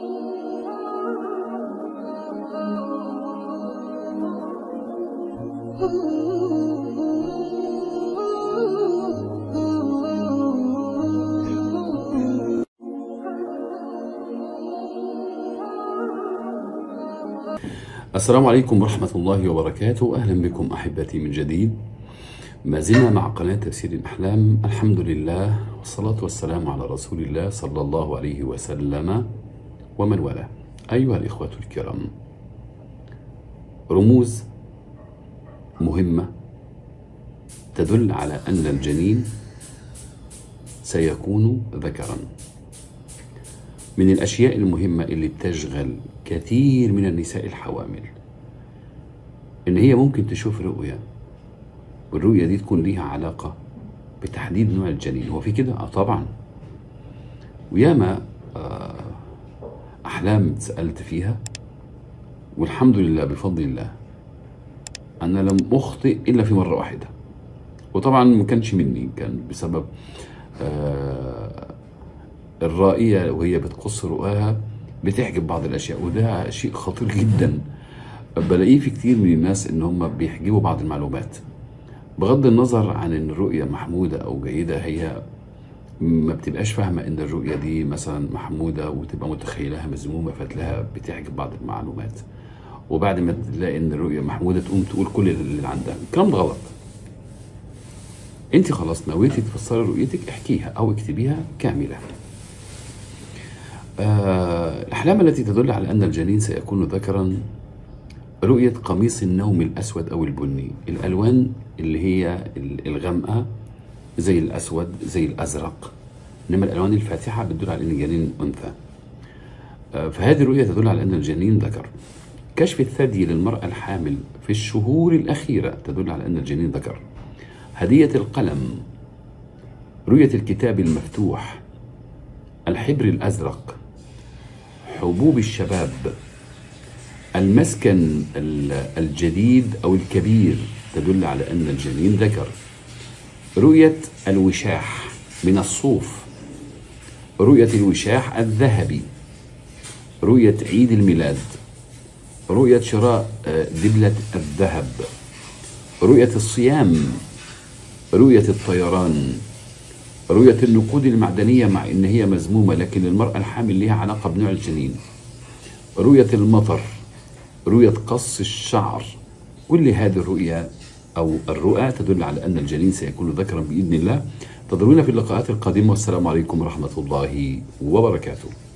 السلام عليكم ورحمة الله وبركاته أهلا بكم أحبتي من جديد ما زلنا مع قناة تفسير الأحلام الحمد لله والصلاة والسلام على رسول الله صلى الله عليه وسلم ومن والاه أيها الإخوة الكرام رموز مهمة تدل على أن الجنين سيكون ذكرا من الأشياء المهمة اللي بتشغل كثير من النساء الحوامل إن هي ممكن تشوف رؤية والرؤية دي تكون ليها علاقة بتحديد نوع الجنين هو في كده؟ آه طبعا وياما آه أحلام سألت فيها والحمد لله بفضل الله أنا لم أخطئ إلا في مرة واحدة وطبعا ما كانش مني كان بسبب آه الرائية وهي بتقص رؤاها بتحجب بعض الأشياء وده شيء خطير جدا بلاقيه في كتير من الناس إن هم بيحجبوا بعض المعلومات بغض النظر عن إن الرؤية محمودة أو جيدة هي ما بتبقاش فاهمة إن الرؤية دي مثلا محمودة وتبقى متخيلها مذمومة فتلاقيها بتحجب بعض المعلومات وبعد ما تلاقي إن الرؤية محمودة تقوم تقول كل اللي عندها الكلام ده غلط انت خلاص نويتي تفسري رؤيتك احكيها او اكتبيها كامله آه، الأحلام التي تدل على أن الجنين سيكون ذكرا رؤية قميص النوم الأسود أو البني الألوان اللي هي الغامقة زي الأسود زي الأزرق إنما الألوان الفاتحة بتدل على أن الجنين أنثى آه، فهذه الرؤية تدل على أن الجنين ذكر كشف الثدي للمرأة الحامل في الشهور الأخيرة تدل على أن الجنين ذكر هدية القلم رؤية الكتاب المفتوح الحبر الأزرق حبوب الشباب المسكن الجديد أو الكبير تدل على أن الجنين ذكر رؤية الوشاح من الصوف رؤية الوشاح الذهبي رؤية عيد الميلاد رؤية شراء دبلة الذهب رؤية الصيام رؤية الطيران رؤية النقود المعدنية مع إن هي مذمومة لكن المرأة الحامل لها علاقة بنوع الجنين رؤية المطر رؤية قص الشعر كل هذه الرؤيا أو الرؤى تدل على أن الجنين سيكون ذكرا بإذن الله تضرونا في اللقاءات القادمة والسلام عليكم ورحمة الله وبركاته